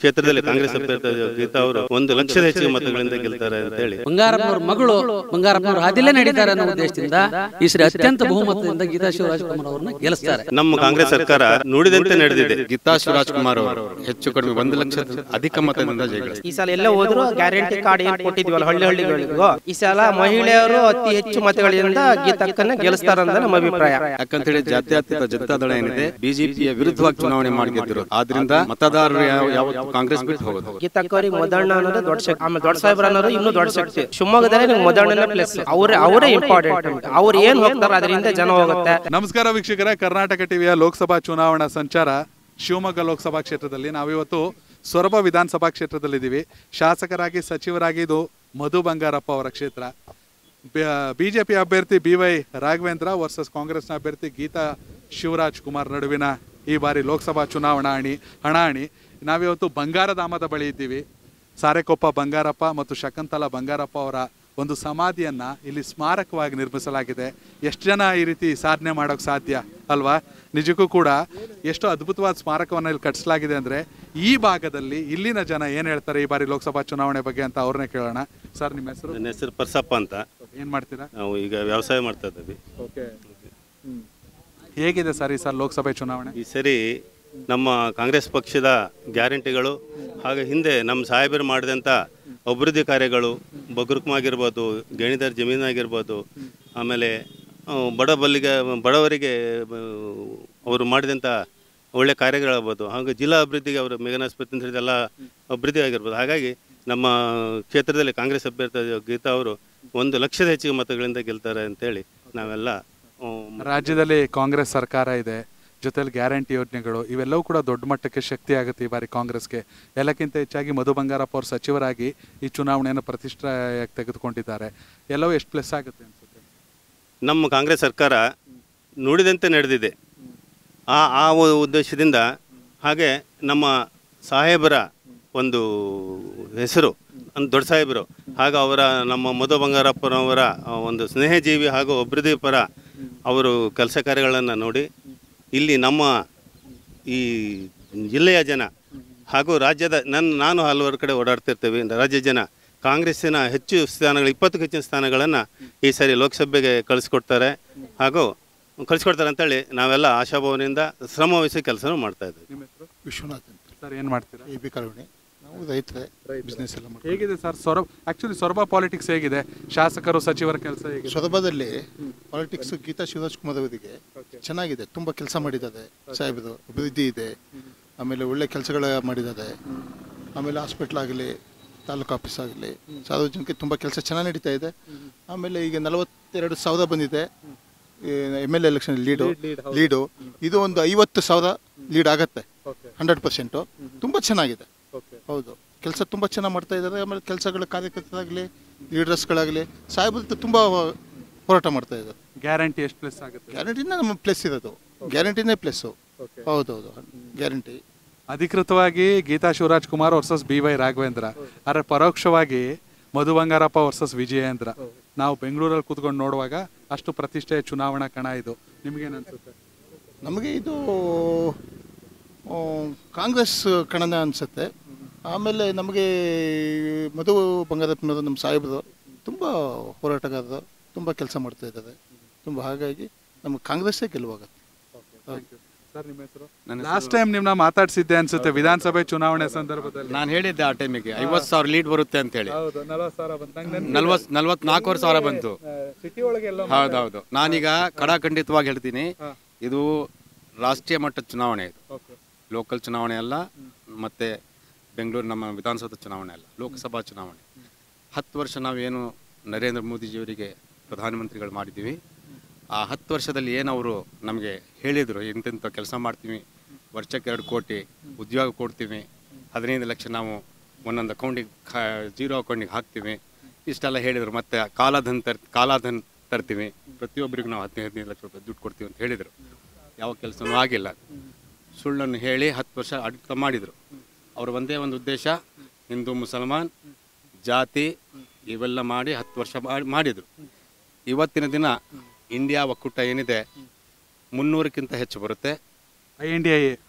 ಕ್ಷೇತ್ರದಲ್ಲಿ ಕಾಂಗ್ರೆಸ್ ಅಭ್ಯರ್ಥಿ ಗೀತಾ ಅವರು ಒಂದು ಲಕ್ಷದ ಹೆಚ್ಚಿಗೆ ಮತಗಳಿಂದ ಗೆಲ್ತಾರೆ ಅಂತ ಹೇಳಿ ಬಂಗಾರಪ್ಪನವ್ರ ಮಗಳು ಬಂಗಾರಪ್ಪನವ್ರ ಹಾದಿಲೇ ನಡೀತಾರೆ ಅನ್ನೋ ಉದ್ದೇಶದಿಂದ ಈ ಸರಿ ಅತ್ಯಂತ ಬಹುಮತದಿಂದ ಗೀತಾ ಶಿವರಾಜಕುಮಾರ್ ಅವರನ್ನ ಗೆಲ್ಲಿಸ್ತಾರೆ ನಮ್ಮ ಕಾಂಗ್ರೆಸ್ ಸರ್ಕಾರ ನುಡಿದಂತೆ ನಡೆದಿದೆ ಗೀತಾ ಶಿವರಾಜ್ ಕುಮಾರ್ ಅವರು ಹೆಚ್ಚು ಕಡಿಮೆ ಒಂದು ಲಕ್ಷದ ಅಧಿಕ ಮತದಿಂದ ಜಯಗಳಿಸಿದ್ದಾರೆ ಈ ಸಲ ಎಲ್ಲ ಹೋದ್ರು ಗ್ಯಾರಂಟಿ ಕಾರ್ಡ್ ಏನ್ ಕೊಟ್ಟಿದ್ವಲ್ಲ ಹಳ್ಳಿ ಹಳ್ಳಿಗಳಿಗೂ ಈ ಸಲ ಮಹಿಳೆಯರು ಅತಿ ಹೆಚ್ಚು ಮತಗಳಿಂದ ಗೀತಕ್ಕನ್ನ ಗೆಲ್ಲಿಸ್ತಾರಂತ ನಮ್ಮ ಅಭಿಪ್ರಾಯ ಯಾಕಂತ ಹೇಳಿ ಜಾತ್ಯತೀತ ಜನತಾದಳ ಏನಿದೆ ಬಿಜೆಪಿಯ ವಿರುದ್ಧವಾಗಿ ಚುನಾವಣೆ ಮಾಡಿ ಗೆದ್ದಿರೋದು ಆದ್ರಿಂದ ಮತದಾರರು ಯಾವ- ಯಾವತ್ತೂ ಕಾಂಗ್ರೆಸ್ ಬಿಟ್ಟು ಹೋಗೋದು ಗೀತಕ್ಕವ್ರಿಗೆ ಮೊದಣ್ಣ ಅನ್ನೋದು ದೊಡ್ಡ ಶಕ್ತಿ ಆಮೇಲೆ ದೊಡ್ಡ ಸಾಹೇಬ್ರ ಅನ್ನೋದು ಇನ್ನೂ ದೊಡ್ಡ ಶಕ್ತಿ ಶಿವಮೊಗ್ಗದಲ್ಲಿ ನಿಮ್ಗೆ ಮೊದಣ್ಣನೇ ಪ್ಲೇಸ್ ಅವ್ರೇ ಅವರೇ ಇಂಪಾರ್ಟೆಂಟ್ ಅವ್ರು ಏನ್ ಹೋಗ್ತಾರ ಅದರಿಂದ ಜನ ಹೋಗುತ್ತೆ ನಮಸ್ಕಾರ ವೀಕ್ಷಕರೇ ಕರ್ನಾಟಕ ಟಿವಿಯ ಲೋಕಸಭಾ ಚುನಾವಣಾ ಸಂಚಾರ ಶಿವಮೊಗ್ಗ ಲೋಕಸಭಾ ಕ್ಷೇತ್ರದಲ್ಲಿ ನಾವಿವತ್ತು ಸೊರಬ ವಿಧಾನಸಭಾ ಕ್ಷೇತ್ರದಲ್ಲಿದ್ದೀವಿ ಶಾಸಕರಾಗಿ ಸಚಿವರಾಗಿ ಇದು ಮಧು ಬಂಗಾರಪ್ಪ ಅವರ ಕ್ಷೇತ್ರ ಬಿಜೆಪಿ ಅಭ್ಯರ್ಥಿ ಬಿ ವೈ ರಾಘವೇಂದ್ರ ವರ್ಸಸ್ ಕಾಂಗ್ರೆಸ್ನ ಅಭ್ಯರ್ಥಿ ಗೀತಾ ಶಿವರಾಜ್ ಕುಮಾರ್ ನಡುವಿನ ಈ ಬಾರಿ ಲೋಕಸಭಾ ಚುನಾವಣಾ ಅಣಿ ಹಣಾಹಣಿ ನಾವಿವತ್ತು ಬಂಗಾರಧಾಮದ ಬಳಿ ಇದ್ದೀವಿ ಸಾರೆಕೊಪ್ಪ ಬಂಗಾರಪ್ಪ ಮತ್ತು ಶಕಂತಲ ಬಂಗಾರಪ್ಪ ಅವರ ಒಂದು ಸಮಾಧಿಯನ್ನ ಇಲ್ಲಿ ಸ್ಮಾರಕವಾಗಿ ನಿರ್ಮಿಸಲಾಗಿದೆ ಎಷ್ಟು ಜನ ಈ ರೀತಿ ಸಾಧನೆ ಮಾಡೋಕೆ ಸಾಧ್ಯ ಅಲ್ವಾ ನಿಜಕ್ಕೂ ಕೂಡ ಎಷ್ಟು ಅದ್ಭುತವಾದ ಸ್ಮಾರಕವನ್ನು ಇಲ್ಲಿ ಕಟ್ಟಿಸಲಾಗಿದೆ ಅಂದರೆ ಈ ಭಾಗದಲ್ಲಿ ಇಲ್ಲಿನ ಜನ ಏನು ಹೇಳ್ತಾರೆ ಈ ಬಾರಿ ಲೋಕಸಭಾ ಚುನಾವಣೆ ಬಗ್ಗೆ ಅಂತ ಅವ್ರನ್ನೇ ಕೇಳೋಣ ಸರ್ ನಿಮ್ಮ ಹೆಸರು ನನ್ನ ಹೆಸರು ಪರ್ಸಪ್ಪ ಅಂತ ಏನು ಮಾಡ್ತೀರಾ ನಾವು ಈಗ ವ್ಯವಸಾಯ ಮಾಡ್ತಾ ಇದ್ದೀವಿ ಓಕೆ ಹೇಗಿದೆ ಸರ್ ಈ ಸರ್ ಲೋಕಸಭೆ ಚುನಾವಣೆ ಈ ಸರಿ ನಮ್ಮ ಕಾಂಗ್ರೆಸ್ ಪಕ್ಷದ ಗ್ಯಾರಂಟಿಗಳು ಹಾಗೆ ಹಿಂದೆ ನಮ್ಮ ಸಾಹೇಬರು ಮಾಡಿದಂಥ ಅಭಿವೃದ್ಧಿ ಕಾರ್ಯಗಳು ಬಗುರುಕಮಾಗಿರ್ಬೋದು ಗಣಿದರ ಜಮೀನಾಗಿರ್ಬೋದು ಆಮೇಲೆ ಆ, ಬಡ ಬಲ್ಲಿಗೆ ಬಡವರಿಗೆ ಆ, ಅವರು ಮಾಡಿದಂಥ ಒಳ್ಳೆ ಕಾರ್ಯಗಳಾಗ್ಬೋದು ಹಾಗೆ ಜಿಲ್ಲಾ ಅಭಿವೃದ್ಧಿಗೆ ಅವರು ಮೇಘನಾಸ್ಪತ್ರೆ ಅಂತ ಹೇಳಿದ ಎಲ್ಲ ಅಭಿವೃದ್ಧಿ ಆಗಿರ್ಬೋದು ಹಾಗಾಗಿ ನಮ್ಮ ಕ್ಷೇತ್ರದಲ್ಲಿ ಕಾಂಗ್ರೆಸ್ ಅಭ್ಯರ್ಥಿ ಗೀತಾ ಅವರು ಒಂದು ಲಕ್ಷದ ಹೆಚ್ಚಿಗೆ ಮತಗಳಿಂದ ಗೆಲ್ತಾರೆ ಅಂತೇಳಿ ನಾವೆಲ್ಲ ಆ, ರಾಜ್ಯದಲ್ಲಿ ಕಾಂಗ್ರೆಸ್ ಸರ್ಕಾರ ಇದೆ ಜೊತೆಲಿ ಗ್ಯಾರಂಟಿ ಯೋಜನೆಗಳು ಇವೆಲ್ಲವೂ ಕೂಡ ದೊಡ್ಡ ಮಟ್ಟಕ್ಕೆ ಶಕ್ತಿ ಆಗುತ್ತೆ ಈ ಬಾರಿ ಕಾಂಗ್ರೆಸ್ಗೆ ಎಲ್ಲಕ್ಕಿಂತ ಹೆಚ್ಚಾಗಿ ಮಧು ಬಂಗಾರಪ್ಪ ಅವರು ಸಚಿವರಾಗಿ ಈ ಚುನಾವಣೆಯನ್ನು ಪ್ರತಿಷ್ಠೆಯಾಗಿ ತೆಗೆದುಕೊಂಡಿದ್ದಾರೆ ಎಲ್ಲವೂ ಎಷ್ಟು ಪ್ಲಸ್ ಆಗುತ್ತೆ ಅನ್ಸುತ್ತೆ ನಮ್ಮ ಕಾಂಗ್ರೆಸ್ ಸರ್ಕಾರ ನುಡಿದಂತೆ ನಡೆದಿದೆ ಆ ಆ ಒ- ಉದ್ದೇಶದಿಂದ ಹಾಗೆ ನಮ್ಮ ಸಾಹೇಬರ ಒಂದು ಹೆಸರು ಒಂದು ದೊಡ್ಡ ಸಾಹೇಬರು ಹಾಗೂ ಅವರ ನಮ್ಮ ಮಧು ಬಂಗಾರಪ್ಪನವರ ಆ, ಒಂದು ಸ್ನೇಹಜೀವಿ ಹಾಗೂ ಅಭಿವೃದ್ಧಿ ಪರ ಅವರು ಕೆಲಸ ಕಾರ್ಯಗಳನ್ನು ನೋಡಿ ಇಲ್ಲಿ ನಮ್ಮ ಈ ಜಿಲ್ಲೆಯ ಜನ ಹಾಗೂ ರಾಜ್ಯದ ನನ್ನ ನಾನು ಹಲವಾರು ಕಡೆ ಓಡಾಡ್ತಿರ್ತೇವೆ ರಾಜ್ಯ ಜನ ಕಾಂಗ್ರೆಸ್ಸಿನ ಹೆಚ್ಚು ಸ್ಥಾನಗಳು ಇಪ್ಪತ್ತಕ್ಕೂ ಹೆಚ್ಚಿನ ಸ್ಥಾನಗಳನ್ನು ಈ ಸಾರಿ ಲೋಕಸಭೆಗೆ ಕಳಿಸ್ಕೊಡ್ತಾರೆ ಹಾಗೂ ಕಳಿಸ್ಕೊಡ್ತಾರೆ ಅಂತೇಳಿ ನಾವೆಲ್ಲ ಆಶಾಭಾವನೆಯಿಂದ ಶ್ರಮ ವಹಿಸಿ ಕೆಲಸ ಮಾಡ್ತಾ ಇದ್ದೀವಿ ನಿಮ್ಮ ಹೆಸರು ವಿಶ್ವನಾಥ್ ಅಂತ ಸರ್ ಏನು ಮಾಡ್ತೀರಾ ಎ ಬಿ ಕರುಣೆ ನಾವು ರೈತರೇ ಬಿಸ್ನೆಸ್ ಎಲ್ಲ ಮಾಡ್ತೀವಿ ಹೇಗಿದೆ sir Soraba actually Soraba politics ಹೇಗಿದೆ ಶಾಸಕರು ಸಚಿವರ ಕೆಲಸ ಹೇಗಿದೆ ಸೊರಬದಲ್ಲಿ ಪಾಲಿಟಿಕ್ಸ್ ಗೀತಾ ಶಿವರಾಜ್ ಕುಮಾರ್ ಅವರಿಗೆ ಚೆನ್ನಾಗಿದೆ ತುಂಬ ಕೆಲಸ ಮಾಡಿದ್ದಾರೆ ಸಾಹೇಬರು ಅಭಿವೃದ್ಧಿ ಇದೆ ಆಮೇಲೆ ಒಳ್ಳೆ ಕೆಲಸಗಳ ಮಾಡಿದ್ದಾರೆ ಆಮೇಲೆ ಹಾಸ್ಪಿಟ್ಲ್ ಆಗಲಿ ತಾಲೂಕು ಆಫೀಸ್ ಆಗಲಿ ಸಾರ್ವಜನಿಕರಿಗೆ ತುಂಬ ಕೆಲಸ ಚೆನ್ನಾಗಿ ನಡೀತಾ ಇದೆ ಆಮೇಲೆ ಈಗ ನಲವತ್ತೆರಡು ಸಾವಿರ ಬಂದಿದೆ M L election lead lead ಇದು ಒಂದು ಐವತ್ತು ಸಾವಿರ ಲೀಡ್ ಆಗತ್ತೆ ಹಂಡ್ರೆಡ್ ಪರ್ಸೆಂಟು ತುಂಬ ಚೆನ್ನಾಗಿದೆ ಹೌದು ಕೆಲಸ ತುಂಬ ಚೆನ್ನಾಗಿ ಮಾಡ್ತಾ ಇದ್ದಾರೆ ಆಮೇಲೆ ಕೆಲಸಗಳ ಕಾರ್ಯಕರ್ತರಾಗಲಿ ಲೀಡರ್ಸ್ಗಳಾಗಲಿ ಸಾಹೇಬ್ರದ್ದು ತುಂಬ ಹೋರಾಟ ಮಾಡ್ತಾ ಇದ್ದಾರೆ ಗ್ಯಾರಂಟಿ ಎಷ್ಟು ಪ್ಲಸ್ ಆಗುತ್ತೆ ಗ್ಯಾರಂಟಿನೇ ನಮ್ಮ ಪ್ಲಸ್ ಇರೋದು ಗ್ಯಾರಂಟಿನೇ ಪ್ಲಸ್ಸು ಹೌದೌದು ಗ್ಯಾರಂಟಿ ಅಧಿಕೃತವಾಗಿ Geetha Shivaraj Kumar versus B Y Raghavendra ಆದರೆ ಪರೋಕ್ಷವಾಗಿ ಮಧು ಬಂಗಾರಪ್ಪ ವರ್ಸಸ್ ವಿಜಯೇಂದ್ರ ನಾವು ಬೆಂಗಳೂರಲ್ಲಿ ಕೂತ್ಕೊಂಡು ನೋಡುವಾಗ ಅಷ್ಟು ಪ್ರತಿಷ್ಠೆಯ ಚುನಾವಣಾ ಕಣ ಇದು ನಿಮ್ಗೇನು ಅನ್ಸುತ್ತೆ ನಮಗೆ ಇದು ಆ, ಕಾಂಗ್ರೆಸ್ ಕಣನ ಅನಿಸುತ್ತೆ ಆಮೇಲೆ ನಮಗೆ ಮಧು ಬಂಗಾರಪ್ಪನವರು ನಮ್ಮ ಸಾಹೇಬರು ತುಂಬ ಹೋರಾಟಗಾರರು ತುಂಬ ಕೆಲಸ ಮಾಡ್ತಾ ಇದ್ದಾರೆ ತುಂಬ ಹಾಗಾಗಿ ನಮಗೆ ಕಾಂಗ್ರೆಸ್ಸೇ ಗೆಲುವಾಗುತ್ತೆ ಸರ್ ನಿಮ್ಮ ಹೆಸರು ನನ್ನ ಲಾಸ್ಟ್ ಟೈಮ್ ನಿಮ್ನ ಮಾತಾಡ್ಸಿದ್ದೆ ಅನ್ಸುತ್ತೆ ವಿಧಾನಸಭೆ ಚುನಾವಣೆ ಸಂದರ್ಭದಲ್ಲಿ ನಾನು ಹೇಳಿದ್ದೆ ಆ ಟೈಮಿಗೆ ಐವತ್ತು ಸಾವಿರ ಲೀಡ್ ಬರುತ್ತೆ ಅಂತ ಹೇಳಿ ಹೌದು ನಲವತ್ತು ಸಾವಿರ ಬಂತು ನಂಗೆ ನಲ್ವತ್ ನಲ್ವತ್ನಾಲ್ಕೂವರೆ ಸಾವಿರ ಬಂತು ಸಿಟಿ ಒಳಗೆ ಎಲ್ಲ ಹೌದೌದು ನಾನೀಗ ಕಡಾಖಂಡಿತವಾಗಿ ಹೇಳ್ತೀನಿ ಇದು ರಾಷ್ಟ್ರೀಯ ಮಟ್ಟದ ಚುನಾವಣೆ ಇದು ಲೋಕಲ್ ಚುನಾವಣೆ ಅಲ್ಲ ಮತ್ತೆ ಬೆಂಗಳೂರು ನಮ್ಮ ವಿಧಾನಸೌಧ ಚುನಾವಣೆ ಅಲ್ಲ ಲೋಕಸಭಾ ಚುನಾವಣೆ ಹತ್ತು ವರ್ಷ ನಾವೇನು ನರೇಂದ್ರ ಮೋದಿಜಿಯವರಿಗೆ ಪ್ರಧಾನಮಂತ್ರಿಗಳು ಮಾಡಿದ್ದೀವಿ ಆ ಹತ್ತು ವರ್ಷದಲ್ಲಿ ಏನವರು ನಮಗೆ ಹೇಳಿದರು ಇಂತಿಂಥ ಕೆಲಸ ಮಾಡ್ತೀವಿ ವರ್ಷಕ್ಕೆ ಎರಡು ಕೋಟಿ ಉದ್ಯೋಗ ಕೊಡ್ತೀವಿ ಹದಿನೈದು ಲಕ್ಷ ನಾವು ಒಂದೊಂದು ಅಕೌಂಟಿಗೆ ಖಾ ಜೀರೋ ಅಕೌಂಟಿಗೆ ಹಾಕ್ತೀವಿ ಇಷ್ಟೆಲ್ಲ ಹೇಳಿದರು ಮತ್ತು ಕಾಲಾಧನ್ ತರ್ ಕಾಲಾಧನ್ ತರ್ತೀವಿ ಪ್ರತಿಯೊಬ್ಬರಿಗೂ ನಾವು ಹದಿನೈದು ಹದಿನೈದು ಲಕ್ಷ ರೂಪಾಯಿ ದುಡ್ಡು ಕೊಡ್ತೀವಿ ಅಂತ ಹೇಳಿದರು ಯಾವ ಕೆಲಸನೂ ಆಗಿಲ್ಲ ಸುಳ್ಳನ್ನು ಹೇಳಿ ಹತ್ತು ವರ್ಷ ಆಡಳಿತ ಮಾಡಿದರು ಅವ್ರ ಒಂದೇ ಒಂದು ಉದ್ದೇಶ ಹಿಂದೂ ಮುಸಲ್ಮಾನ್ ಜಾತಿ ಇವೆಲ್ಲ ಮಾಡಿ ಹತ್ತು ವರ್ಷ ಮಾಡಿ ಮಾಡಿದರು ಇವತ್ತಿನ ದಿನ ಇಂಡಿಯಾ ಒಕ್ಕೂಟ ಏನಿದೆ ಮುನ್ನೂರಕ್ಕಿಂತ ಹೆಚ್ಚು ಬರುತ್ತೆ ಐ ಎನ್ ಡಿ ಐ ಹೌದು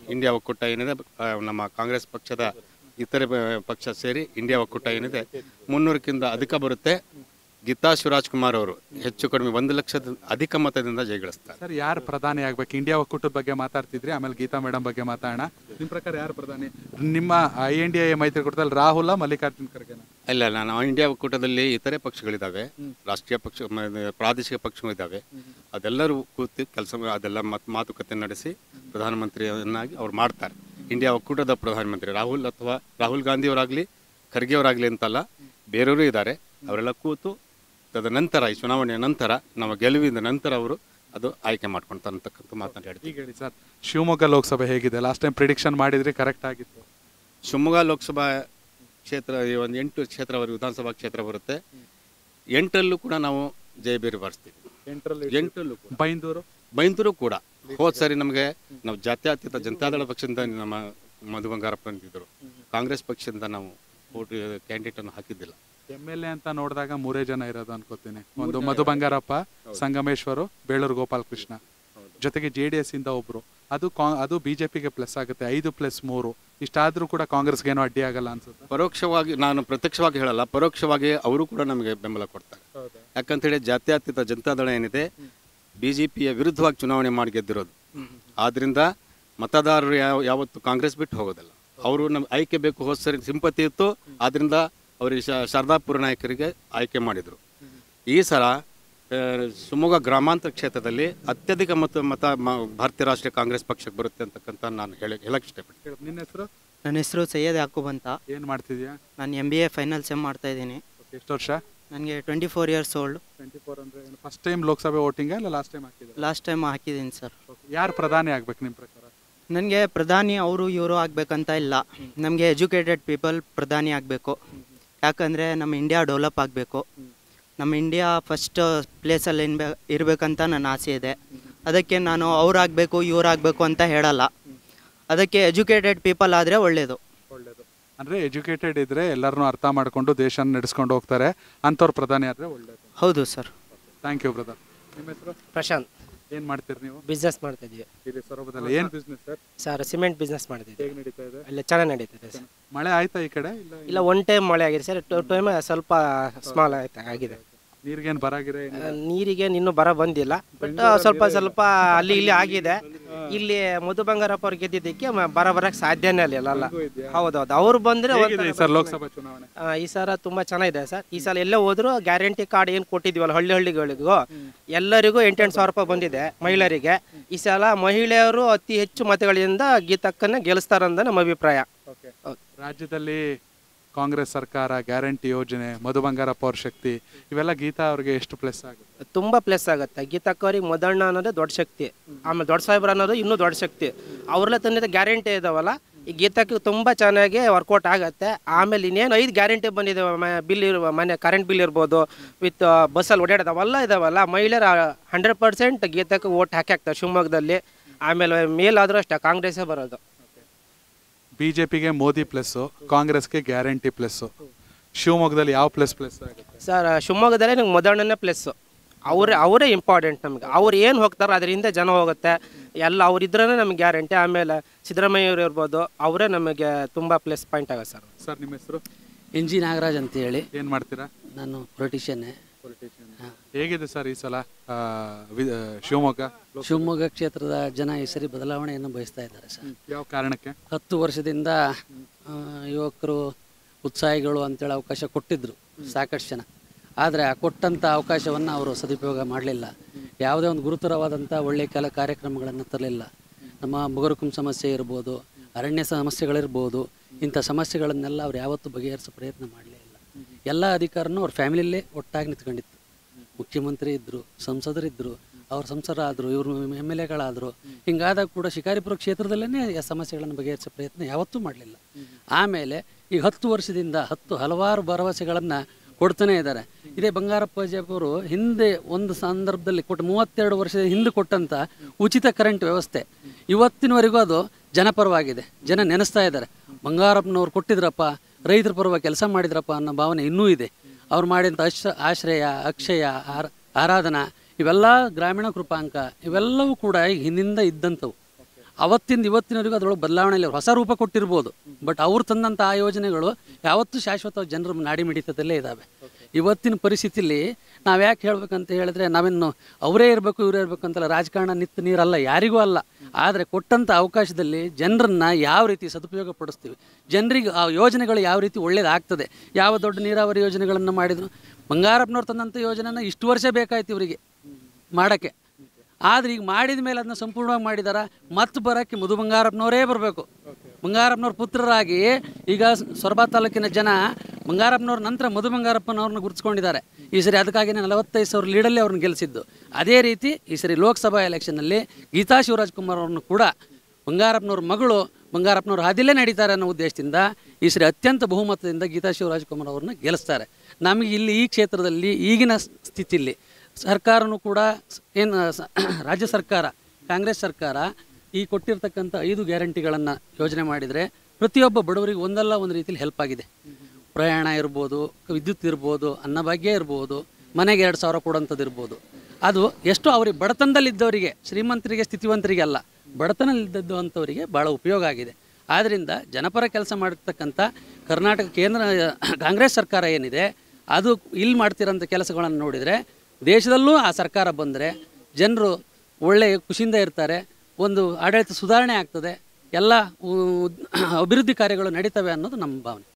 ಇಂಡಿಯಾ ಒಕ್ಕೂಟ ಏನಿದೆ ಆ, ನಮ್ಮ ಕಾಂಗ್ರೆಸ್ ಪಕ್ಷದ ಇತರೆ ಪ- ಪಕ್ಷ ಸೇರಿ ಇಂಡಿಯಾ ಒಕ್ಕೂಟ ಏನಿದೆ ಮುನ್ನೂರಕ್ಕಿಂತ ಅಧಿಕ ಬರುತ್ತೆ ಗೀತಾ ಶಿವರಾಜ್ ಕುಮಾರ್ ಅವರು ಹೆಚ್ಚು ಕಡಿಮೆ ಒಂದು ಲಕ್ಷದ ಅಧಿಕ ಮತದಿಂದ ಜಯಗಳಿಸ್ತಾರೆ ಸರ್ ಯಾರು ಪ್ರಧಾನಿ ಆಗ್ಬೇಕು ಇಂಡಿಯಾ ಒಕ್ಕೂಟದ ಬಗ್ಗೆ ಮಾತಾಡ್ತಿದ್ರಿ ಆಮೇಲೆ ಗೀತಾ ಮೇಡಮ್ ಬಗ್ಗೆ ಮಾತಾಡೋಣ ನಿಮ್ಮ ಪ್ರಕಾರ ಯಾರು ಪ್ರಧಾನಿ ನಿಮ್ಮ ಐ ಎನ್ ಡಿ ಎ ಮೈತ್ರಿಕೂಟದಲ್ಲಿ ರಾಹುಲ ಮಲ್ಲಿಕಾರ್ಜುನ್ ಖರ್ಗೆನ ಇಲ್ಲ ಇಲ್ಲ ನಾವು ಇಂಡಿಯಾ ಒಕ್ಕೂಟದಲ್ಲಿ ಇತರೆ ಪಕ್ಷಗಳಿದ್ದಾವೆ ರಾಷ್ಟ್ರೀಯ ಪಕ್ಷ ಮ- ಪ್ರಾದೇಶಿಕ ಪಕ್ಷಗಳಿದ್ದಾವೆ ಅದೆಲ್ಲರೂ ಕೂತು ಕೆಲಸ ಅದೆಲ್ಲ ಮತ್ ಮಾತುಕತೆ ನಡೆಸಿ ಪ್ರಧಾನಮಂತ್ರಿಯನ್ನಾಗಿ ಅವ್ರು ಮಾಡ್ತಾರೆ ಇಂಡಿಯಾ ಒಕ್ಕೂಟದ ಪ್ರಧಾನಮಂತ್ರಿ ರಾಹುಲ್ ಅಥವಾ ರಾಹುಲ್ ಗಾಂಧಿ ಅವರಾಗಲಿ ಖರ್ಗೆ ಅವರಾಗಲಿ ಅಂತಲ್ಲ ಬೇರೆಯವರು ಇದ್ದಾರೆ ಅವರೆಲ್ಲ ಕೂತು ತದನಂತರ ಈ ಚುನಾವಣೆಯ ನಂತರ ನಮ್ಮ ಗೆಲುವಿನ ನಂತರ ಅವರು ಅದು ಆಯ್ಕೆ ಮಾಡ್ಕೊಳ್ತಾರೆ ಅಂತಕ್ಕಂಥ ಮಾತನಾಡಿ ಈಗ ಹೇಳಿ ಸರ್ ಶಿವಮೊಗ್ಗ ಲೋಕಸಭೆ ಹೇಗಿದೆ ಲಾಸ್ಟ್ ಟೈಮ್ ಪ್ರಿಡಿಕ್ಷನ್ ಮಾಡಿದ್ರಿ ಕರೆಕ್ಟ್ ಆಗಿತ್ತು ಶಿವಮೊಗ್ಗ ಲೋಕಸಭಾ ಕ್ಷೇತ್ರ ಈ ಒಂದು ಎಂಟು ಕ್ಷೇತ್ರ ಬರು- ವಿಧಾನಸಭಾ ಕ್ಷೇತ್ರ ಬರುತ್ತೆ ಎಂಟರಲ್ಲೂ ಕೂಡ ನಾವು ಜಯಬೇರಿ ಬಾರಿಸ್ತೀವಿ ಎಂಟರಲ್ಲಿ ಎಂಟರಲ್ಲೂ ಕೂಡ ಬೈಂದೂರು ಬೈಂದೂರು ಕೂಡ ಹೋದ್ ಸರಿ ನಮಗೆ ನಾವು ಜಾತ್ಯತೀತ ಜನತಾದಳ ಪಕ್ಷದಿಂದ ನಮ್ಮ ಮಧು ಬಂಗಾರಪ್ಪ ಅಂತಿದ್ರು ಕಾಂಗ್ರೆಸ್ ಪಕ್ಷದಿಂದ ನಾವು ವೋಟ್ ಕ್ಯಾಂಡಿಡೇಟ್ ಅನ್ನು ಹಾಕಿದ್ದಿಲ್ಲ ಎಮ್ ಎಲ್ ಎ ಅಂತ ನೋಡಿದಾಗ ಮೂರೇ ಜನ ಇರೋದು ಅನ್ಕೋತೀನಿ ಒಂದು ಮಧು ಬಂಗಾರಪ್ಪ ಸಂಗಮೇಶ್ವರು ಬೇಳೂರು ಗೋಪಾಲ್ ಕೃಷ್ಣ ಜೊತೆಗೆ ಜೆ ಡಿ ಎಸ್ ಇಂದ ಒಬ್ರು ಅದು ಕಾ- ಅದು ಬಿಜೆಪಿಗೆ ಪ್ಲಸ್ ಆಗುತ್ತೆ ಐದು ಪ್ಲಸ್ ಮೂರು ಇಷ್ಟಾದ್ರೂ ಕೂಡ ಕಾಂಗ್ರೆಸ್ಗೆ ಏನೋ ಅಡ್ಡಿ ಆಗಲ್ಲ ಅನ್ಸುತ್ತೆ ಪರೋಕ್ಷವಾಗಿ ನಾನು ಪ್ರತ್ಯಕ್ಷವಾಗಿ ಹೇಳಲ್ಲ ಪರೋಕ್ಷವಾಗಿ ಅವರು ಕೂಡ ನಮಗೆ ಬೆಂಬಲ ಕೊಡ್ತಾರೆ ಯಾಕಂತೇಳಿ ಜಾತ್ಯತೀತ ಜನತಾದಳ ಏನಿದೆ ಬಿಜೆಪಿಯ ವಿರುದ್ಧವಾಗಿ ಚುನಾವಣೆ ಮಾಡಿ ಗೆದ್ದಿರೋದು ಆದ್ರಿಂದ ಮತದಾರರು ಯಾವ ಯಾವತ್ತು ಕಾಂಗ್ರೆಸ್ ಬಿಟ್ಟು ಹೋಗೋದಿಲ್ಲ ಅವರು ನಮ್ಮ ಆಯ್ಕೆ ಬೇಕು ಹೋದ ಸರಿ ಸಿಂಪತಿ ಇತ್ತು ಆದ್ರಿಂದ ಅವರಿಗೆ ಶ- ಶಾರದಾಪುರ ನಾಯಕರಿಗೆ ಆಯ್ಕೆ ಮಾಡಿದರು ಈ ಸಲ ಆ, ಶಿವಮೊಗ್ಗ ಗ್ರಾಮಾಂತರ ಕ್ಷೇತ್ರದಲ್ಲಿ ಅತ್ಯಧಿಕ ಮತ ಮತ ಮ- ಭಾರತೀಯ ರಾಷ್ಟ್ರೀಯ ಕಾಂಗ್ರೆಸ್ ಪಕ್ಷಕ್ಕೆ ಬರುತ್ತೆ ಅಂತಕ್ಕಂಥ ನಾನು ಹೇಳಿ ಹೇಳಕ್ಕೆ ಇಷ್ಟಪಡ್ತೀನಿ ನಿನ್ನ ಹೆಸರು ನನ್ನ ಹೆಸರು ಸೈಯದ್ ಯಾಕೂಬ್ ಅಂತ ಏನು ಮಾಡ್ತಿದ್ಯಾ ನಾನು M B A final sem ಮಾಡ್ತಾ ಇದ್ದೀನಿ ಎಷ್ಟು ವರ್ಷ ನನಗೆ twenty four years old twenty four ಅಂದರೆ ಫಸ್ಟ್ ಟೈಮ್ ಲೋಕಸಭೆ ವೋಟಿಂಗ್ ಇಲ್ಲ ಲಾಸ್ಟ್ ಟೈಮ್ ಹಾಕಿದ್ರೆ ಲಾಸ್ಟ್ ಟೈಮ್ ಹಾಕಿದ್ದೀನಿ ಸರ್ ಯಾರು ಪ್ರಧಾನಿ ಆಗ್ಬೇಕು ನಿಮ್ಮ ಪ್ರಕಾರ ನನಗೆ ಪ್ರಧಾನಿ ಅವರು ಇವರು ಆಗಬೇಕಂತ ಇಲ್ಲ ನಮಗೆ ಎಜುಕೇಟೆಡ್ ಪೀಪಲ್ ಪ್ರಧಾನಿ ಆಗಬೇಕು ಯಾಕಂದರೆ ನಮ್ಮ ಇಂಡಿಯಾ ಡೆವಲಪ್ ಆಗಬೇಕು ನಮ್ಮ ಇಂಡಿಯಾ ಫಸ್ಟ್ ಪ್ಲೇಸಲ್ಲಿ ಇನ್ಬೆ ಇರಬೇಕಂತ ನನ್ನ ಆಸೆ ಇದೆ ಅದಕ್ಕೆ ನಾನು ಅವ್ರಾಗಬೇಕು ಇವ್ರಾಗಬೇಕು ಅಂತ ಹೇಳಲ್ಲ ಅದಕ್ಕೆ ಎಜುಕೇಟೆಡ್ ಪೀಪಲ್ ಆದರೆ ಒಳ್ಳೆಯದು ಒಳ್ಳೇದು ಅಂದರೆ ಎಜುಕೇಟೆಡ್ ಇದ್ರೆ ಎಲ್ಲರನ್ನೂ ಅರ್ಥ ಮಾಡಿಕೊಂಡು ದೇಶನ ನಡೆಸ್ಕೊಂಡು ಹೋಗ್ತಾರೆ ಅಂಥವ್ರು ಪ್ರಧಾನಿ ಆದರೆ ಒಳ್ಳೇದು ಹೌದು ಸರ್ ಥ್ಯಾಂಕ್ ಯು ಬ್ರದರ್ ನಿಮ್ಮ ಹೆಸರು ಪ್ರಶಾಂತ್ ಏನು ಮಾಡ್ತೀರಿ ನೀವು ಬಿಸ್ನೆಸ್ ಮಾಡ್ತಾ ಇದ್ವಿ ಇಲ್ಲಿ ಸೊರಬದಲ್ಲಿ ಏನು business sir sir cement business ಮಾಡ್ತಿದ್ವಿ ಹೇಗೆ ನಡೀತಾ ಇದೆ ಅಲ್ಲಿ ಚೆನ್ನಾಗಿ ನಡೀತಿದೆ ಸರ್ ಮಳೆ ಆಯ್ತಾ ಈ ಕಡೆ ಇಲ್ಲ ಇಲ್ಲ ಒನ್ ಟೈಮ್ ಮಳೆ ಆಗಿದೆ ಸರ್ ಟು ಟೈಮ್ ಸ್ವಲ್ಪ ಸ್ಮಾಲ್ ಆಯ್ತು ಆಗಿದೆ ನೀರಿಗೇನು ಬರಾಗಿರೆ ಆ, ನೀರಿಗೆ ಇನ್ನೂ ಬರ ಬಂದಿಲ್ಲ ಬಟ್ ಸ್ವಲ್ಪ ಸ್ವಲ್ಪ ಅಲ್ಲಿ ಇಲ್ಲಿ ಆಗಿದೆ ಇಲ್ಲಿ ಮಧು ಬಂಗಾರಪ್ಪ ಅವ್ರು ಗೆದ್ದಿದ್ದಕ್ಕೆ ಮ- ಬರ ಬರಕ್ಕೆ ಸಾಧ್ಯನೇ ಇಲ್ಲ ಹೌದೌದು ಅವ್ರು ಬಂದ್ರೆ ಹೇಗಿದೆ ಈ ಸರ್ ಲೋಕಸಭಾ ಚುನಾವಣೆ ಆ, ಈ ಸಲ ತುಂಬಾ ಚೆನ್ನಾಗಿದೆ ಸರ್ ಈ ಸಲ ಎಲ್ಲೇ ಹೋದ್ರು ಗ್ಯಾರಂಟಿ ಕಾರ್ಡ್ ಏನು ಕೊಟ್ಟಿದ್ವಲ್ಲ ಹಳ್ಳಿ ಹಳ್ಳಿಗಳಿಗೂ ಎಲ್ಲರಿಗೂ ಎಂಟೆಂಟು ಸಾವಿರ ರೂಪಾಯಿ ಬಂದಿದೆ ಮಹಿಳೆಯರಿಗೆ ಈ ಸಲ ಮಹಿಳೆಯರು ಅತಿ ಹೆಚ್ಚು ಮತಗಳಿಂದ ಗೀತಕ್ಕನ್ನ ಗೆಲ್ಲಿಸ್ತಾರಂತ ನಮ್ಮ ಅಭಿಪ್ರಾಯ ಹೌದು. ರಾಜ್ಯದಲ್ಲಿ ಕಾಂಗ್ರೆಸ್ ಸರ್ಕಾರ ಗ್ಯಾರಂಟಿ ಯೋಜನೆ ಮಧು ಬಂಗಾರಪ್ಪ ಅವ್ರ ಶಕ್ತಿ ಇವೆಲ್ಲ ಗೀತಾ ಅವ್ರಿಗೆ ಎಷ್ಟು ಪ್ಲಸ್ ಆಗುತ್ತೆ ತುಂಬಾ ಪ್ಲಸ್ ಆಗುತ್ತೆ ಗೀತಕ್ಕವ್ರಿಗೆ ಮೊದಲಣ್ಣ ಅನ್ನೋದೇ ದೊಡ್ಡ ಶಕ್ತಿ ಆಮೇಲೆ ದೊಡ್ಡ ಸಾಹೇಬ್ರ ಅನ್ನೋದು ಇನ್ನೂ ದೊಡ್ಡ ಶಕ್ತಿ ಅವ್ರೆಲ್ಲ ತಂದಿದ್ದ ಗ್ಯಾರಂಟಿ ಇದಾವಲ್ಲ ಈ ಗೀತಕ್ಕೆ ತುಂಬಾ ಚೆನ್ನಾಗಿ ವರ್ಕೌಟ್ ಆಗುತ್ತೆ ಆಮೇಲೆ ಇನ್ನೇನು ಐದು ಗ್ಯಾರಂಟಿ ಬಂದಿದೆ ಬಿಲ್ ಇರುವ ಮನೆ ಕರೆಂಟ್ ಬಿಲ್ ಇರ್ಬೋದು ವಿತ್ ಬಸ್ಸಲ್ಲಿ ಓಡಾಡೋದು ಅವೆಲ್ಲ ಇದಾವಲ್ಲ ಮಹಿಳೆಯರು ಹಂಡ್ರೆಡ್ ಪರ್ಸೆಂಟ್ ಗೀತಕ್ಕೆ ಓಟ್ ಹಾಕಿ ಹಾಕ್ತಾರೆ ಶಿವಮೊಗ್ಗದಲ್ಲಿ ಆಮೇಲೆ ಮೇಲಾದರೂ ಅಷ್ಟೇ ಕಾಂಗ್ರೆಸ್ಸೇ ಬರೋದು ಬಿಜೆಪಿಗೆ ಮೋದಿ ಪ್ಲಸ್ಸು ಕಾಂಗ್ರೆಸ್ಗೆ ಗ್ಯಾರಂಟಿ ಪ್ಲಸ್ಸು ಶಿವಮೊಗ್ಗದಲ್ಲಿ ಯಾವ ಪ್ಲಸ್ ಪ್ಲಸ್ ಆಗುತ್ತೆ ಸರ್ ಶಿವಮೊಗ್ಗದಲ್ಲೇ ನಂಗೆ ಮೊದಲನೇ ಪ್ಲಸ್ಸು ಅವರೇ ಅವರೇ ಇಂಪಾರ್ಟೆಂಟ್ ನಮಗೆ ಅವ್ರು ಏನು ಹೋಗ್ತಾರೋ ಅದರಿಂದ ಜನ ಹೋಗುತ್ತೆ ಎಲ್ಲ ಅವ್ರಿದ್ರೇ ನಮಗೆ ಗ್ಯಾರಂಟಿ ಆಮೇಲೆ ಸಿದ್ದರಾಮಯ್ಯವ್ರು ಇರ್ಬೋದು ಅವರೇ ನಮಗೆ ತುಂಬ ಪ್ಲಸ್ ಪಾಯಿಂಟ್ ಆಗುತ್ತೆ ಸರ್ ಸರ್ ನಿಮ್ಮ ಹೆಸರು ಎನ್ ಜಿ ನಾಗರಾಜ್ ಅಂತ ಹೇಳಿ ಏನು ಮಾಡ್ತೀರಾ ನಾನು ಪೊಲಿಟಿಷಿಯನ್ನೇ ಹೇಗಿದೆ ಸರ್ ಈ ಸಲ ಆ, ವಿ- ಆ, ಶಿವಮೊಗ್ಗ ಶಿವಮೊಗ್ಗ ಕ್ಷೇತ್ರದ ಜನ ಈ ಸರಿ ಬದಲಾವಣೆಯನ್ನು ಬಯಸ್ತಾ ಇದ್ದಾರೆ ಸರ್ ಯಾವ ಕಾರಣಕ್ಕೆ ಹತ್ತು ವರ್ಷದಿಂದ ಆ, ಯುವಕರು ಉತ್ಸಾಹಿಗಳು ಅಂತೇಳಿ ಅವಕಾಶ ಕೊಟ್ಟಿದ್ರು ಸಾಕಷ್ಟು ಜನ ಆದರೆ ಆ ಕೊಟ್ಟಂಥ ಅವಕಾಶವನ್ನು ಅವರು ಸದುಪಯೋಗ ಮಾಡಲಿಲ್ಲ ಯಾವುದೇ ಒಂದು ಗುರುತರವಾದಂಥ ಒಳ್ಳೆಯ ಕೆಲ ಕಾರ್ಯಕ್ರಮಗಳನ್ನು ತರಲಿಲ್ಲ ನಮ್ಮ ಬುಗರುಕುಂ ಸಮಸ್ಯೆ ಇರ್ಬೋದು ಅರಣ್ಯ ಸಮಸ್ಯೆಗಳಿರ್ಬೋದು ಇಂಥ ಸಮಸ್ಯೆಗಳನ್ನೆಲ್ಲ ಅವ್ರು ಯಾವತ್ತೂ ಬಗೆಹರಿಸೋ ಪ್ರಯತ್ನ ಮಾಡಲೇ ಇಲ್ಲ ಎಲ್ಲ ಅಧಿಕಾರನೂ ಅವ್ರ ಫ್ಯಾಮಿಲಿಯಲ್ಲೇ ಒಟ್ಟಾಗಿ ನಿಂತ್ಕೊಂಡಿತ್ತು ಮುಖ್ಯಮಂತ್ರಿ ಇದ್ದರು ಸಂಸದರಿದ್ದರು ಅವ್ರ ಸಂಸದರಾದರು ಇವರು ಎಮ್ ಎಲ್ ಎಗಳಾದರು ಹಿಂಗಾದಾಗ ಕೂಡ ಶಿಕಾರಿಪುರ ಕ್ಷೇತ್ರದಲ್ಲೇ ಆ ಸಮಸ್ಯೆಗಳನ್ನು ಬಗೆಹರಿಸೋ ಪ್ರಯತ್ನ ಯಾವತ್ತೂ ಮಾಡಲಿಲ್ಲ ಆಮೇಲೆ ಈ ಹತ್ತು ವರ್ಷದಿಂದ ಹತ್ತು ಹಲವಾರು ಭರವಸೆಗಳನ್ನು ಕೊಡ್ತಾನೆ ಇದ್ದಾರೆ ಇದೇ ಬಂಗಾರಪ್ಪ ಅವರು ಹಿಂದೆ ಒಂದು ಸಂದರ್ಭದಲ್ಲಿ ಕೊಟ್ಟು ಮೂವತ್ತೆರಡು ವರ್ಷದ ಹಿಂದೆ ಕೊಟ್ಟಂತ ಉಚಿತ ಕರೆಂಟ್ ವ್ಯವಸ್ಥೆ ಇವತ್ತಿನವರೆಗೂ ಅದು ಜನಪರವಾಗಿದೆ ಜನ ನೆನೆಸ್ತಾ ಇದ್ದಾರೆ ಬಂಗಾರಪ್ಪನವ್ರು ಕೊಟ್ಟಿದ್ರಪ್ಪ ರೈತರ ಪರವಾಗಿ ಕೆಲಸ ಮಾಡಿದ್ರಪ್ಪ ಅನ್ನೋ ಭಾವನೆ ಇನ್ನೂ ಇದೆ ಅವ್ರು ಮಾಡಿದಂಥ ಅಶ ಆಶ್ರಯ ಅಕ್ಷಯ ಆರ ಆರಾಧನಾ ಇವೆಲ್ಲ ಗ್ರಾಮೀಣ ಕೃಪಾಂಕ ಇವೆಲ್ಲವೂ ಕೂಡ ಈಗ ಹಿಂದಿಂದ ಇದ್ದಂಥವು ಅವತ್ತಿಂದ ಇವತ್ತಿನವರೆಗೂ ಅದರೊಳಗೆ ಬದಲಾವಣೆಯಲ್ಲಿ ಹೊಸ ರೂಪ ಕೊಟ್ಟಿರ್ಬೋದು ಬಟ್ ಅವ್ರು ತಂದಂಥ ಆ ಯೋಜನೆಗಳು ಯಾವತ್ತೂ ಶಾಶ್ವತ ಜನರ ನಾಡಿ ಮಿಡಿತದಲ್ಲೇ ಇದ್ದಾವೆ ಇವತ್ತಿನ ಪರಿಸ್ಥಿತಿಲಿ ನಾವು ಯಾಕೆ ಹೇಳ್ಬೇಕಂತ ಹೇಳಿದ್ರೆ ನಾವಿನ್ನು ಅವರೇ ಇರಬೇಕು ಇವರೇ ಇರಬೇಕು ಅಂತಲ್ಲ ರಾಜಕಾರಣ ನಿತ್ತ ನೀರಲ್ಲ ಯಾರಿಗೂ ಅಲ್ಲ ಆದರೆ ಕೊಟ್ಟಂಥ ಅವಕಾಶದಲ್ಲಿ ಜನರನ್ನ ಯಾವ ರೀತಿ ಸದುಪಯೋಗ ಪಡಿಸ್ತೀವಿ ಜನರಿಗೆ ಆ ಯೋಜನೆಗಳು ಯಾವ ರೀತಿ ಒಳ್ಳೇದಾಗ್ತದೆ ಯಾವ ದೊಡ್ಡ ನೀರಾವರಿ ಯೋಜನೆಗಳನ್ನು ಮಾಡಿದ್ರು ಬಂಗಾರಪ್ಪನವ್ರು ತಂದಂಥ ಯೋಜನೆನ ಇಷ್ಟು ವರ್ಷ ಬೇಕಾಯ್ತು ಇವರಿಗೆ ಮಾಡೋಕ್ಕೆ ಆದ್ರೆ ಈಗ ಮಾಡಿದ ಮೇಲೆ ಅದನ್ನ ಸಂಪೂರ್ಣವಾಗಿ ಮಾಡಿದಾರ ಮತ್ತೆ ಬರೋಕ್ಕೆ ಮಧು ಬಂಗಾರಪ್ಪನವರೇ ಬರಬೇಕು ಬಂಗಾರಪ್ಪನವ್ರ ಪುತ್ರರಾಗಿ ಈಗ ಸೊರಬ ತಾಲೂಕಿನ ಜನ ಬಂಗಾರಪ್ಪನವ್ರ ನಂತರ ಮಧು ಬಂಗಾರಪ್ಪನವ್ರನ್ನ ಗುರುತಿಸ್ಕೊಂಡಿದ್ದಾರೆ ಈ ಸರಿ ಅದಕ್ಕಾಗಿ ನಲವತ್ತೈದು ಸಾವಿರ ಲೀಡಲ್ಲಿ ಅವ್ರನ್ನ ಗೆಲ್ಲಿಸಿದ್ದು ಅದೇ ರೀತಿ ಈ ಸರಿ ಲೋಕಸಭಾ ಎಲೆಕ್ಷನ್ನಲ್ಲಿ ಗೀತಾ ಶಿವರಾಜ್ ಕುಮಾರ್ ಅವ್ರನ್ನು ಕೂಡ ಬಂಗಾರಪ್ಪನವ್ರ ಮಗಳು ಬಂಗಾರಪ್ಪನವ್ರ ಹಾದಿಲೇ ನಡೀತಾರೆ ಅನ್ನೋ ಉದ್ದೇಶದಿಂದ ಈ ಸರಿ ಅತ್ಯಂತ ಬಹುಮತದಿಂದ ಗೀತಾ ಶಿವರಾಜ್ ಕುಮಾರ್ ಅವ್ರನ್ನ ಗೆಲ್ಲಿಸ್ತಾರೆ ನಮಗೆ ಇಲ್ಲಿ ಈ ಕ್ಷೇತ್ರದಲ್ಲಿ ಈಗಿನ ಸ್ಥಿತಿಯಲ್ಲಿ ಸರ್ಕಾರನೂ ಕೂಡ ಏನು ರಾಜ್ಯ ಸರ್ಕಾರ ಕಾಂಗ್ರೆಸ್ ಸರ್ಕಾರ ಈ ಕೊಟ್ಟಿರ್ತಕ್ಕಂಥ ಐದು ಗ್ಯಾರಂಟಿಗಳನ್ನು ಯೋಜನೆ ಮಾಡಿದರೆ ಪ್ರತಿಯೊಬ್ಬ ಬಡವರಿಗೆ ಒಂದಲ್ಲ ಒಂದು ರೀತಿಯಲ್ಲಿ ಹೆಲ್ಪ್ ಆಗಿದೆ ಪ್ರಯಾಣ ಇರ್ಬೋದು ವಿದ್ಯುತ್ ಇರ್ಬೋದು ಅನ್ನಭಾಗ್ಯ ಇರ್ಬೋದು ಮನೆಗೆ ಎರಡು ಸಾವಿರ ಕೊಡೋಂಥದ್ದು ಇರ್ಬೋದು ಅದು ಎಷ್ಟು ಅವ್ರಿಗೆ ಬಡತನದಲ್ಲಿದ್ದವರಿಗೆ ಶ್ರೀಮಂತರಿಗೆ ಸ್ಥಿತಿವಂತರಿಗೆ ಅಲ್ಲ ಬಡತನದಲ್ಲಿದ್ದು ಅಂಥವರಿಗೆ ಭಾಳ ಉಪಯೋಗ ಆಗಿದೆ ಆದ್ದರಿಂದ ಜನಪರ ಕೆಲಸ ಮಾಡಿರ್ತಕ್ಕಂಥ ಕರ್ನಾಟಕ ಕೇಂದ್ರ ಕಾಂಗ್ರೆಸ್ ಸರ್ಕಾರ ಏನಿದೆ ಅದು ಇಲ್ಲಿ ಮಾಡ್ತಿರೋಂಥ ಕೆಲಸಗಳನ್ನು ನೋಡಿದರೆ ದೇಶದಲ್ಲೂ ಆ ಸರ್ಕಾರ ಬಂದರೆ ಜನರು ಒಳ್ಳೆಯ ಖುಷಿಯಿಂದ ಇರ್ತಾರೆ ಒಂದು ಆಡಳಿತ ಸುಧಾರಣೆ ಆಗ್ತದೆ ಎಲ್ಲ ಉ- ಅಭಿವೃದ್ಧಿ ಕಾರ್ಯಗಳು ನಡೀತವೆ ಅನ್ನೋದು ನಮ್ಮ ಭಾವನೆ